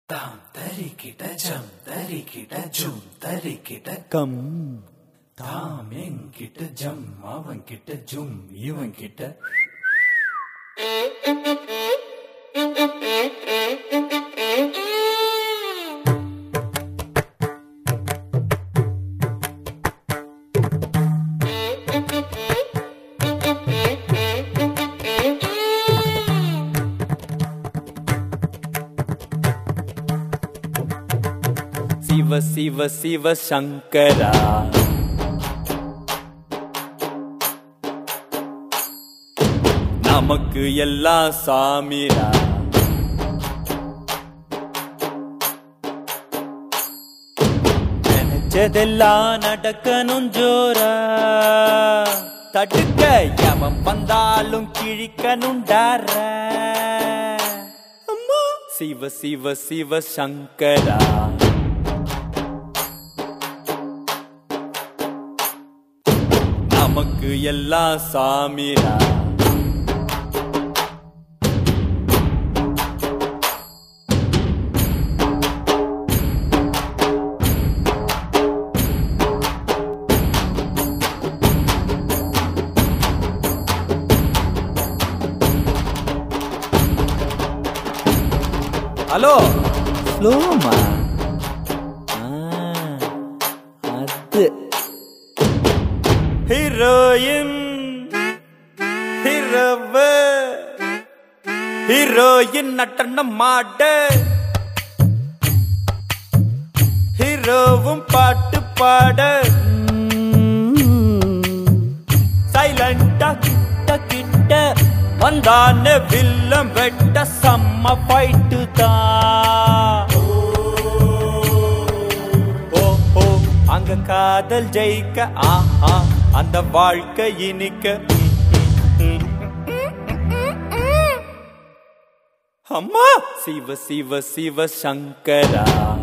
தாம் தரிக்கிட ஜம் தரிக்கிட ஜும் தரிக்கிட கம் தாம் என்கிட்ட ஜம் அவன் கிட்ட ஜும் இவன் கிட்ட சிவ சிவ சிவ சங்கரா நமக்கு எல்லாம் சாமிரா நினைச்சதெல்லாம் நடக்கணும் ஜோரா தடுக்க எவன் வந்தாலும் கிழிக்கணும் டாரா அம்மா சிவ சிவ சிவ சங்கரா நமக்கு எல்லாம் சாமிரா ஹலோ ஸ்லோமா அது ஹீரோயின் ஹீரோவ ஹீரோயின் நட்டன மாட ஹீரோவும் பாட்டு பாட சைலண்டா கிட்ட கிட்ட வந்தானே வில்லம் வெட்ட செம்ம ஃபைட்டு தான் ஓ ஓ அங்க காதல் ஜெயிக்க ஆஹா அந்த வாழ்க்கை இனிக்க அம்மா சிவ சிவ சிவ சங்கரா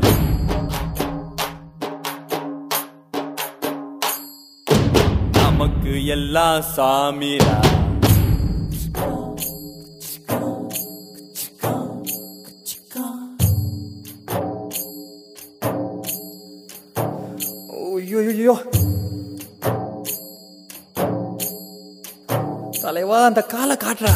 நமக்கு எல்லாம் சாமிரா ஐயோ தலைவா அந்த காலை காட்டுறா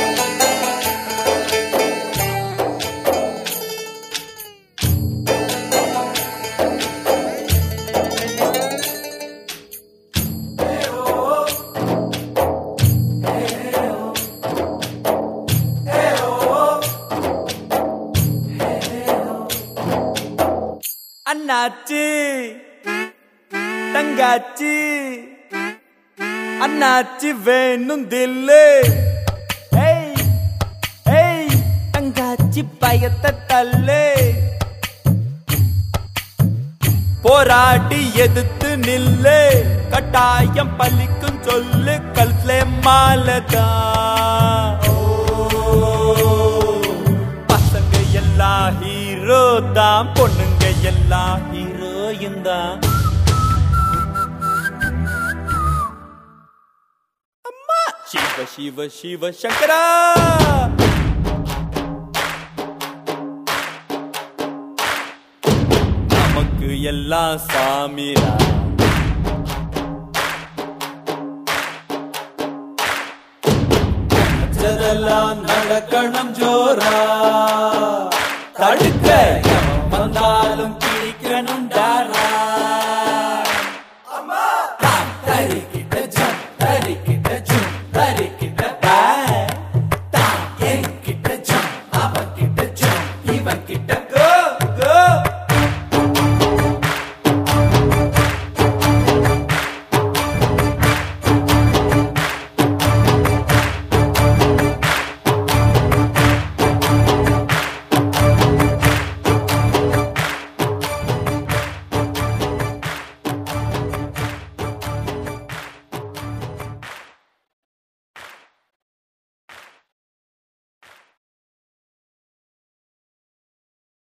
அண்ணாச்சி தங்காச்சி அண்ணாச்சி வேணும் தில்லு ஏய் ஏய் தங்காச்சி பயத்தை தள்ளு போராடி எதிர்த்து நில்லு கட்டாயம் பலிக்கும் சொல்லு கல்லே மாலதான் பசங்க எல்லாம் ஹீரோ தான் பொண்ணுங்க எல்லாம் ஹீரோயின் தான் அம்மா சிவ சிவ சிவ சங்கரா நமக்கு எல்லாம் சாமிரா நினைச்சதெல்லாம் நடக்கணும் ஜோரா தடுக்க எவன் வந்தாலும் கிழிக்கணும்